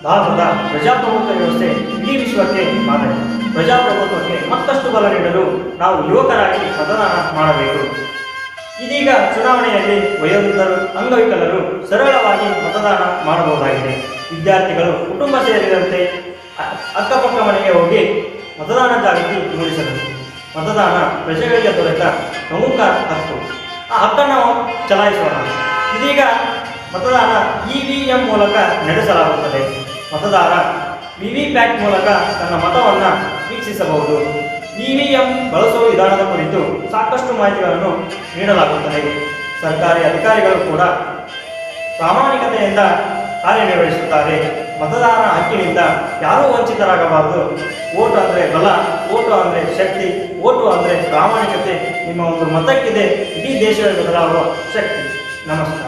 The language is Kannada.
ಭಾರತದ ಪ್ರಜಾಪ್ರಭುತ್ವ ವ್ಯವಸ್ಥೆ ಇಡೀ ವಿಶ್ವಕ್ಕೆ ಮಾದರಿ ಪ್ರಜಾಪ್ರಭುತ್ವಕ್ಕೆ ಮತ್ತಷ್ಟು ಬಲ ನೀಡಲು ನಾವು ಯುವಕರಾಗಿ ಮತದಾನ ಮಾಡಬೇಕು ಇದೀಗ ಚುನಾವಣೆಯಲ್ಲಿ ವಯೋವೃದ್ಧರು ಅಂಗವಿಕಲರು ಸರಳವಾಗಿ ಮತದಾನ ಮಾಡಬಹುದಾಗಿದೆ ವಿದ್ಯಾರ್ಥಿಗಳು ಕುಟುಂಬ ಸೇರಿದಂತೆ ಅ- ಅಕ್ಕಪಕ್ಕ ಮನೆಗೆ ಹೋಗಿ ಮತದಾನ ಜಾಗೃತಿ ಮೂಡಿಸಬೇಕು ಮತದಾನ ಪ್ರಜೆಗಳಿಗೆ ದೊರೆತ ಪ್ರಮುಖ ಹಕ್ಕು ಆ ಹಕ್ಕನ್ನು ಚಲಾಯಿಸೋಣ ಇದೀಗ ಮತದಾನ ಇ ವಿ ಎಂ ಮೂಲಕ ನಡೆಸಲಾಗುತ್ತದೆ ಮತದಾರ ವಿ ವಿ ಪ್ಯಾಟ್ ಮೂಲಕ ತನ್ನ ಮತವನ್ನು ವೀಕ್ಷಿಸಬಹುದು ಇ ವಿ ಎಂ ಬಳಸುವ ವಿಧಾನದ ಕುರಿತು ಸಾಕಷ್ಟು ಮಾಹಿತಿಗಳನ್ನು ನೀಡಲಾಗುತ್ತದೆ ಸರ್ಕಾರಿ ಅಧಿಕಾರಿಗಳು ಕೂಡ ಪ್ರಾಮಾಣಿಕತೆಯಿಂದ ಕಾರ್ಯನಿರ್ವಹಿಸುತ್ತಾರೆ ಮತದಾನ ಹಕ್ಕಿನಿಂದ ಯಾರೂ ವಂಚಿತರಾಗಬಾರದು ಓಟು ಅಂದರೆ ಬಲ ಓಟು ಅಂದರೆ ಶಕ್ತಿ ಓಟು ಅಂದರೆ ಪ್ರಾಮಾಣಿಕತೆ ನಿಮ್ಮ ಒಂದು ಮತಕ್ಕಿದೆ ಇಡೀ ದೇಶವೇ ಬದಲಾಗುವ ಶಕ್ತಿ ನಮಸ್ಕಾರ